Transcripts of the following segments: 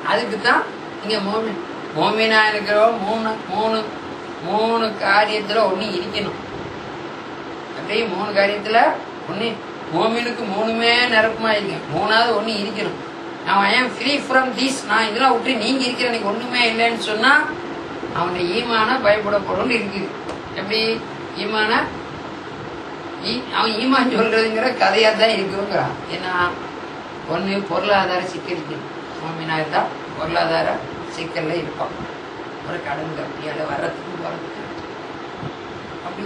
அதுக்கு தான் இங்க மோமின் மோமினா இருக்கிறவன் மூணு மூணு மூணு காரியத்துல ஒண்ணு இருக்கணும் அப்படியே மூணு காரியத்துல ஒண்ணு மோமினுக்கு மூணுமே நிரப்பமா இருக்கேன் மூணாவது ஒண்ணு இருக்கணும் நான் ஏன் ஃப்ரீ ஃப்ரம் தீஸ் நான் இதெல்லாம் விட்டு நீங்க இருக்கிற எனக்கு ஒண்ணுமே இல்லைன்னு சொன்னா அவனுடைய ஈமான பயப்படப்படும் இருக்குது எப்படி ஈமான ஈ- அவன் ஈமான் சொல்றதுங்கிற கதையா தான் இருக்குங்கிறான் ஏன்னா ஒண்ணு பொருளாதார சிக்கல் இருக்குது மோமினா இருந்தா பொருளாதார சிக்கல்ல இருப்பான் ஒரு கடன் கட்டியால வர்றதுக்கு போறதுக்கு அப்படி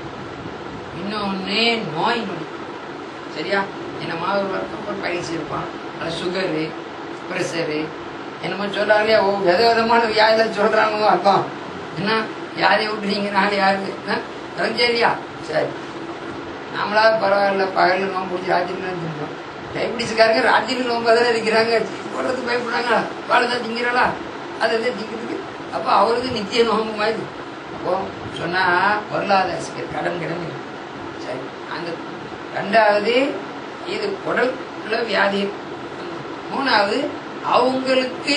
இன்னொன்னு நோய் நொடி சரியா என்னமா ஒரு வருத்தம் ஒரு பயிற்சி இருப்பான் அது சுகரு ப்ரெஷரு என்னமோ சொல்றாங்களே ஓ வித விதமான வியாதியில சொல்றாங்க அர்த்தம் என்ன யாரை விட்டுறீங்க நாள் யாரு அதான் சரியா சரி நம்மளா பரவாயில்ல பகல்ல நோம்பு பிடிச்சி ராத்திரில தின்றோம் டைபிடிஸ்காரங்க ராத்திரில நோம்பு தானே இருக்கிறாங்க போடுறதுக்கு பயப்படுறாங்களா வாழைதான் திங்கிறாளா அதை இதை திங்கிறதுக்கு அப்போ அவருக்கு நித்திய நோம்பு மாதிரி அப்போ சொன்னா பொருளாதார சிக்கல் கடன் கடன் இருக்கு. சரி அந்த ரெண்டாவது இது உடல்ல வியாதி மூணாவது அவங்களுக்கு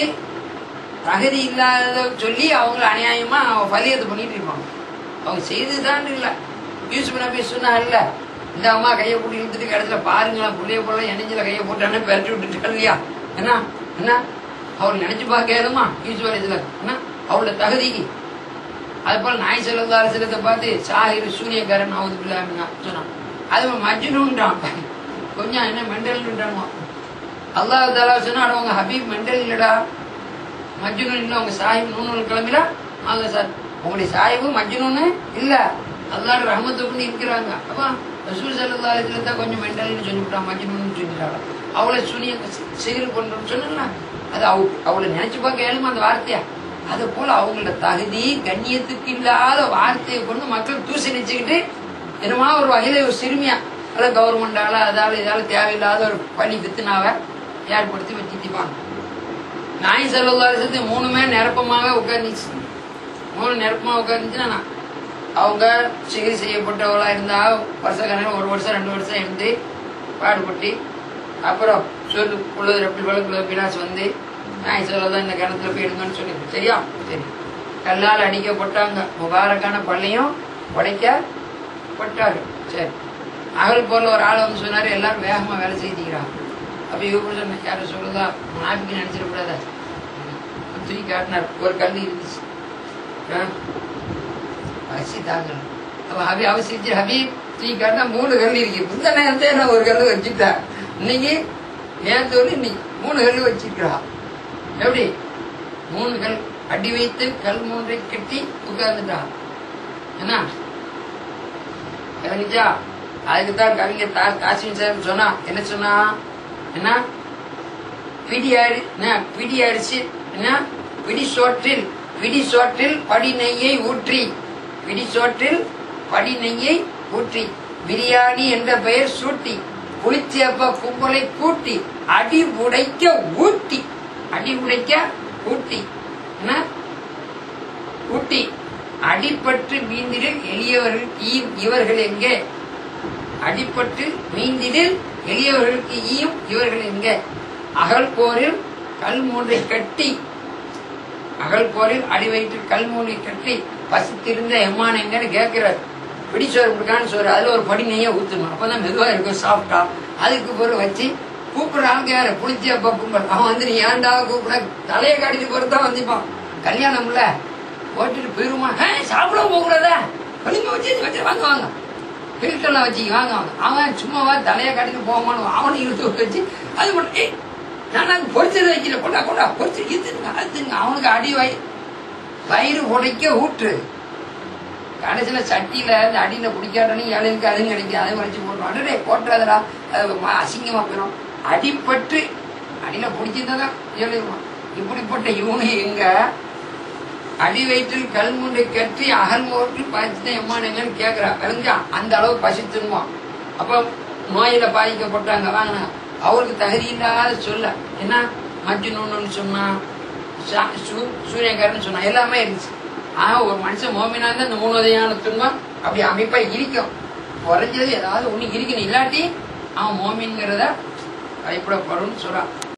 தகுதி இல்லாத சொல்லி அவங்கள அநியாயமா பலியத்தை பண்ணிட்டு இருப்பாங்க அவங்க செய்துதான் இல்ல யூஸ் பண்ண போய் சொன்னா இல்ல இந்த அம்மா கையை போட்டு இழுத்துட்டு இடத்துல பாருங்களேன் புள்ளைய போல எண்ணெஞ்சில கையை போட்டானே பெரட்டி விட்டுட்டு இல்லையா என்ன என்ன அவர் நினைச்சு பார்க்க ஏதுமா யூஸ் இதுல என்ன அவளோட தகுதிக்கு அது போல நாய் செல்லதா அரசியலத்தை பார்த்து சாஹிர் சூரியக்காரன் அவது பிள்ளாமினா சொன்னான் அது மஜ்னுன்றான் கொஞ்சம் என்ன மெண்டல்ன்றாங்க அல்லாஹ் தாலா சொன்னா அட உங்க ஹபீப் மெண்டல் இல்லடா மஜ்னு இல்ல உங்க சாஹிப் நூனூல் கிளம்பில வாங்க சார் உங்களுடைய சாஹிபு மஜ்னூன்னு இல்ல அல்லாஹ் ரஹமத்தை கொண்டு இருக்கிறாங்க அப்ப ரசூல் சல்லா அலிஸ்ல கொஞ்சம் மெண்டல்னு சொல்லிவிட்டான் மஜ்னூன்னு சொல்லிட்டாங்க அவளை சுனிய சிகிர் பண்றோம்னு சொன்னா அது அவ அவளை நினைச்சு பார்க்க ஏழுமா அந்த வார்த்தையா அது போல அவங்களோட தகுதி கண்ணியத்துக்கு இல்லாத வார்த்தையை கொண்டு மக்கள் தூசணிச்சுக்கிட்டு என்னமா ஒரு வகையில ஒரு சிறுமியா அல்ல கவர்மெண்டால அதால இதால தேவையில்லாத ஒரு பணி வித்துனாவ ஏற்படுத்தி வச்சுப்பாங்க நாய் செல்லு மூணுமே நிரப்பமாவே உட்கார்ந்துச்சு மூணு நிரப்பமா உட்கார்ந்துச்சுன்னா அவங்க சிகிச்சை செய்யப்பட்டவளா இருந்தா வருஷ கணக்கில் ஒரு வருஷம் ரெண்டு வருஷம் இருந்து பாடுபட்டு அப்புறம் சொல்லு உள்ளது எப்படி வழக்குள்ள பினாஸ் வந்து நாய் சொல்லதான் இந்த கிணத்துல போய் எடுங்கன்னு சொல்லி சரியா சரி கல்லால் அடிக்கப்பட்டாங்க முபாரக்கான பள்ளியும் உடைக்கப்பட்டாரு சரி அகல் போல ஒரு ஆள் வந்து சொன்னாரு எல்லாரும் வேகமா வேலை செய்திக்கிறாங்க அப்ப இவரு சொன்ன யாரும் சொல்லுதா நாய்க்கு நினைச்சிடக்கூடாதா தூக்கி காட்டினார் ஒரு கல் இருந்துச்சு ஆ? பசி தாங்கல அப்ப ஹபி அவசிச்சு ஹபீப் தூக்கி காட்டினா மூணு கல் இருக்கு இந்த நேரத்தை நான் ஒரு கல் வச்சுட்டேன் இன்னைக்கு நேரத்து வந்து இன்னைக்கு மூணு கல் வச்சிருக்கிறா எப்படி மூணு கல் அடி வைத்து கல் மூன்றை கட்டி உட்கார்ந்துட்டா என்ன கவனிச்சா அதுக்கு தான் கவிஞர் தா காசிம் சார் சொன்னா என்ன சொன்னா என்ன பிடி ஆடி என்ன பிடி அடிச்சு என்ன பிடி சோற்றில் பிடி சோற்றில் படி நெய்யை ஊற்றி பிடி சோற்றில் படி நெய்யை ஊற்றி பிரியாணி என்ற பெயர் சூட்டி புளிச்சேப்ப கும்பலை கூட்டி அடி உடைக்க ஊட்டி அடி உடைக்க ஊட்டி என்ன ஊட்டி அடிபட்டு மீந்திடில் எளியவர்கள் ஈயும் இவர்கள் எங்கே அடிபட்டு மீந்திடில் எளியவர்களுக்கு ஈயும் இவர்கள் எங்கே அகல் போரில் கல் மூன்றை கட்டி அகல் போரில் அடி வயிற்றில் கல் மூன்றை கட்டி பசித்திருந்த எம்மான் எங்கன்னு கேட்கிறார் பிடிச்சோறு கொடுக்கான்னு சோறு அதுல ஒரு படி நெய்ய ஊத்தணும் அப்பதான் மெதுவா இருக்கும் சாப்பிட்டா அதுக்கு பிறகு வச்சு கூப்பிடுறாங்க யாரு புளிச்சி அப்பா கும்பல் அவன் வந்து நீ ஏன்டா கூப்பிட தலையை காட்டிட்டு போறது தான் வந்திப்பான் கல்யாணம் இல்ல போட்டுட்டு போயிருமா சாப்பிட போக கூடாதா வெளிங்க வச்சு வச்சு வாங்க வாங்க பில்டெல்லாம் வச்சு வாங்க வாங்க அவன் சும்மாவா தலையை காட்டிட்டு போகமானு அவனை இழுத்து வச்சு அது மட்டும் ஏய் நான் அங்க பொரிச்சதை வைக்கல கொண்டா கொண்டா பொரிச்சு இழுத்துங்க அதுங்க அவனுக்கு அடி வய வயிறு உடைக்க ஊற்று கடைசியில சட்டியில இந்த அடியில பிடிக்காட்டனு ஏழைக்கு அதுவும் கிடைக்கும் அதை வரைச்சு போடுறோம் அடடே போட்டுறாதடா அது ம- அசிங்கமா போயிடும் அடிபட்டு அடியில பிடிச்சிருந்ததான் ஏழைவான் இப்படிப்பட்ட இவனு எங்க அடி வயிற்றில் கல்முண்டை கட்டி அகல் ஓட்டு பாய்ச்சிதான் எம்மானுங்கன்னு கேக்குறா விளங்கா அந்த அளவு பசித்துருவான் அப்ப நோயில பாதிக்கப்பட்டாங்க வாங்கினா அவருக்கு தகுதி இல்லாத சொல்ல என்ன மஜ்னூன்னு சொன்னா சா- சூ- சூரியக்காரன்னு சொன்னா எல்லாமே இருந்துச்சு ஆனா ஒரு மனுஷன் மோமினா இருந்தா இந்த மூணு வகையான துன்பம் அப்படி அமைப்பா இருக்கும் குறைஞ்சது ஏதாவது ஒண்ணு இருக்கணும் இல்லாட்டி அவன் மோமின்ங்கிறத பயப்படப்படும்னு சொல்றான்